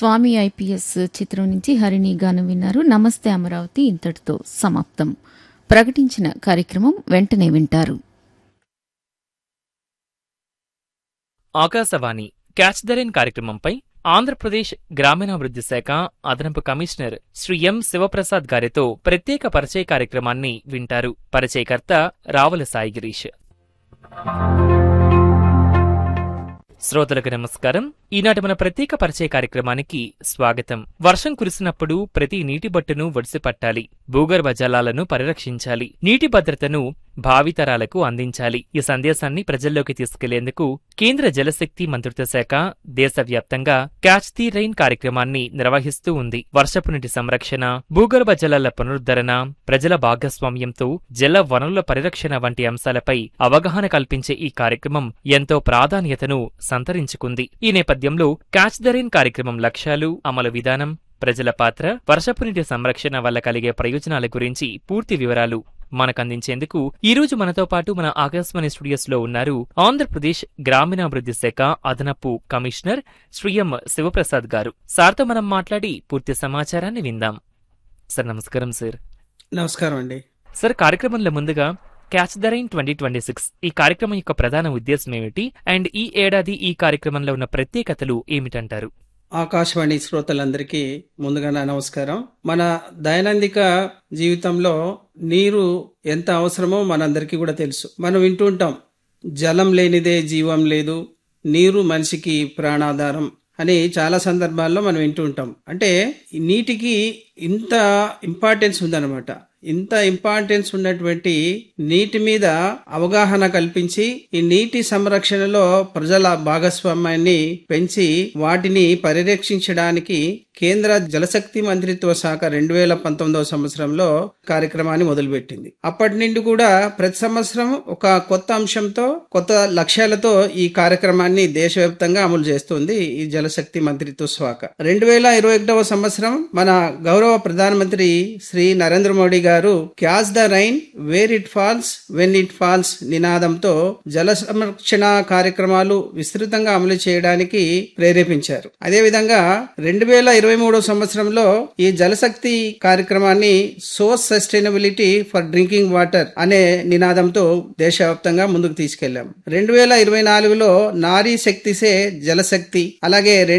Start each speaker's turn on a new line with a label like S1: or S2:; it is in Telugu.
S1: స్వామి ఐపీఎస్ చిత్రం నుంచి హరిణి గానం విన్నారు నమస్తే అమరావతి ఇంతటితో సమాప్తం ప్రకటించిన కార్యక్రమం వెంటనే వింటారు
S2: ఆకాశవాణి క్యాచ్ ద రైన్ కార్యక్రమంపై ఆంధ్రప్రదేశ్ గ్రామీణాభివృద్ధి శాఖ అదనపు కమిషనర్ శ్రీ ఎం శివప్రసాద్ గారితో ప్రత్యేక పరిచయ కార్యక్రమాన్ని వింటారు పరిచయకర్త రావుల సాయి గిరీష్ శ్రోతలకు నమస్కారం ఈనాటి మన ప్రత్యేక పరిచయ కార్యక్రమానికి స్వాగతం వర్షం కురిసినప్పుడు ప్రతి నీటి బట్టును ఒడిసి పట్టాలి భూగర్భ జలాలను పరిరక్షించాలి నీటి భద్రతను భావితరాలకు అందించాలి ఈ సందేశాన్ని ప్రజల్లోకి తీసుకెళ్లేందుకు కేంద్ర జలశక్తి మంత్రిత్వ శాఖ దేశవ్యాప్తంగా క్యాచ్ ది రైన్ కార్యక్రమాన్ని నిర్వహిస్తూ ఉంది వర్షపు నీటి సంరక్షణ భూగర్భ జలాల పునరుద్ధరణ ప్రజల భాగస్వామ్యంతో జల వనరుల పరిరక్షణ వంటి అంశాలపై అవగాహన కల్పించే ఈ కార్యక్రమం ఎంతో ప్రాధాన్యతను సంతరించుకుంది ఈ నేపథ్యంలో క్యాచ్ ద రైన్ కార్యక్రమం లక్ష్యాలు అమలు విధానం ప్రజల పాత్ర వర్షపు నీటి సంరక్షణ వల్ల కలిగే ప్రయోజనాల గురించి పూర్తి వివరాలు మనకందించేందుకు ఈ రోజు మనతో పాటు మన ఆకాశవాణి స్టూడియోస్ లో ఉన్నారు ఆంధ్రప్రదేశ్ గ్రామీణాభివృద్ధి శాఖ అదనపు కమిషనర్ శ్రీ ఎం శివప్రసాద్ గారు సార్తో మనం మాట్లాడి పూర్తి సమాచారాన్ని విందాం సార్ నమస్కారం సార్
S3: నమస్కారం అండి
S2: సార్ కార్యక్రమంలో ముందుగా catch the rain twenty twenty six ఈ కార్యక్రమం యొక్క ప్రధాన ఉద్దేశం ఏమిటి అండ్ ఈ ఏడాది ఈ కార్యక్రమంలో ఉన్న ప్రత్యేకతలు ఏమిటంటారు
S3: ఆకాశవాణి శ్రోతలందరికీ ముందుగా నా నమస్కారం మన దైనందిక జీవితంలో నీరు ఎంత అవసరమో మనందరికీ కూడా తెలుసు మనం వింటూ ఉంటాం జలం లేనిదే జీవం లేదు నీరు మనిషికి ప్రాణాధారం అని చాలా సందర్భాల్లో మనం వింటూ ఉంటాం అంటే ఈ నీటికి ఇంత ఇంపార్టెన్స్ ఉందన్నమాట ఇంత ఇంపార్టెన్స్ ఉన్నటువంటి నీటి మీద అవగాహన కల్పించి ఈ నీటి సంరక్షణలో ప్రజల భాగస్వామ్యాన్ని పెంచి వాటిని పరిరక్షించడానికి కేంద్ర జలశక్తి మంత్రిత్వ శాఖ రెండు వేల పంతొమ్మిదవ సంవత్సరంలో కార్యక్రమాన్ని మొదలుపెట్టింది అప్పటి నుండి కూడా ప్రతి సంవత్సరం ఒక కొత్త అంశంతో కొత్త లక్ష్యాలతో ఈ కార్యక్రమాన్ని దేశవ్యాప్తంగా అమలు చేస్తుంది ఈ జలశక్తి మంత్రిత్వ శాఖ రెండు వేల ఇరవై ఒకటవ సంవత్సరం మన గౌరవ ప్రధానమంత్రి Shri Narendra Modi garu catch the rain where it falls when it falls నినాదంతో జల సంరక్షణ కార్యక్రమాలు విస్తృతంగా అమలు చేయడానికి ప్రేరేపించారు అదేవిధంగా రెండు వేల ఇరవై మూడో సంవత్సరంలో ఈ జలశక్తి కార్యక్రమాన్ని source sustainability for drinking water అనే నినాదంతో దేశవ్యాప్తంగా ముందుకు తీసుకెళ్లాం రెండు వేల ఇరవై నాలుగులో నారీ శక్తిసే జలశక్తి అలాగే